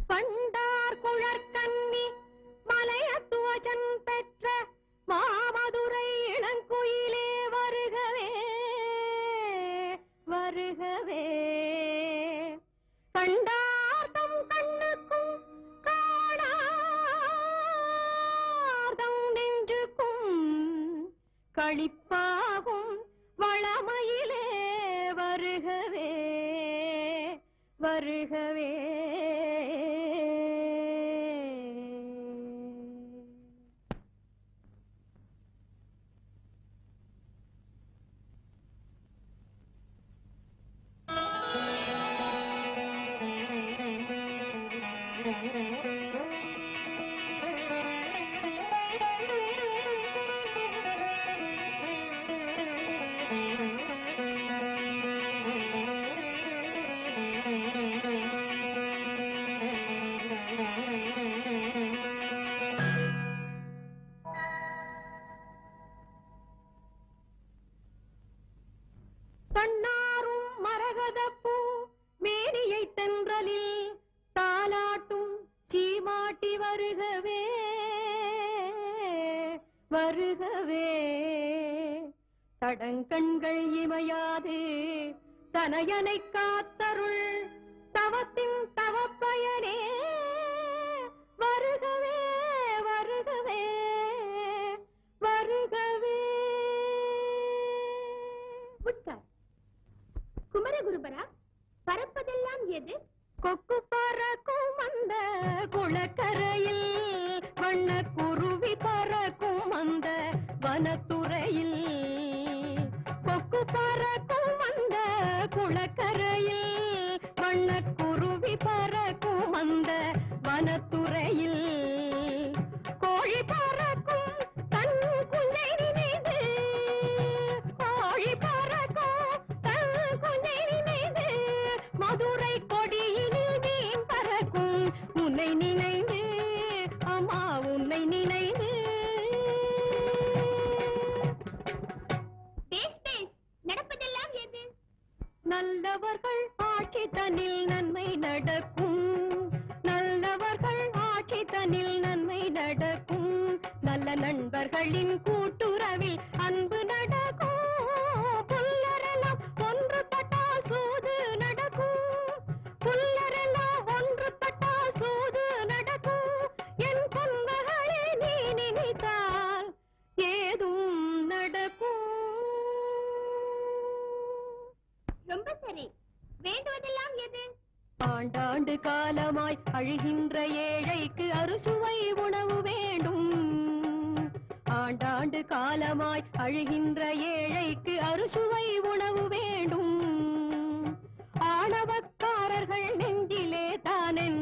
பண்டார் குழற்கன்னி மலையத்துவஜன் பெற்ற மாமதுரை இளங்குயிலே வருகவே வருகவே கண்டார்தம் கண்ணுக்கும் காணார்தம் நெஞ்சுக்கும் களிப்பாகும் வளமையிலே வருகவே வருகவே தன்னாரும் மரகதப்பூ மேனியை தென்றலில் தாலாட்டும் சீமாட்டி வருகவே வருகவே தடங்கண்கள் இமையாது தனையனை காத்தருள் தவத்தின் தவப்பயனே வருகவே வருகவே வருகவே உட்கார் குமரகுருபரா பறப்பதெல்லாம் எது கொக்கு பறக்கும் அந்த குளக்கரையில் வண்ண குருவி பறக்கும் அந்த வனத்துறையில் கொக்கு பறக்கும் அந்த குளக்கரையில் வண்ண குருவி பறக்கும் அந்த வனத்துறையில் கோழி பறக்கும் தன் குஞ்சை நினைந்து கோழி பறக்கும் தன் குஞ்சை நினைந்து மதுரை கொடியினில் மீன் பறக்கும் உன்னை நினைந்து அம்மா உன்னை நினைந்து பேஸ் பேஸ் நடப்பதெல்லாம் எது நல்லவர்கள் ஆட்சி தனில் நன்மை நடக்கும் நல்லவர்கள் ஆட்சி தனில் நன்மை நடக்கும் நல்ல நண்பர்களின் கூட்டுறவில் அன்பு நடக்கும் புல்லரெல்லாம் ஒன்றுபட்டால் சூது நடக்கும் புல்லரெல்லாம் ஒன்றுபட்டால் சூது நடக்கும் என் பொன்மகளே நீ நினைத்தால் ஏதும் நடக்கும் ரொம்ப சரி வேண்டுவதெல்லாம் எது ஆண்டாண்டு காலமாய் அழுகின்ற ஏழைக்கு அறுசுவை உணவு வேண்டும் ஆண்டாண்டு காலமாய் அழுகின்ற ஏழைக்கு அறுசுவை உணவு வேண்டும் ஆணவக்காரர்கள் நெஞ்சிலே தானென்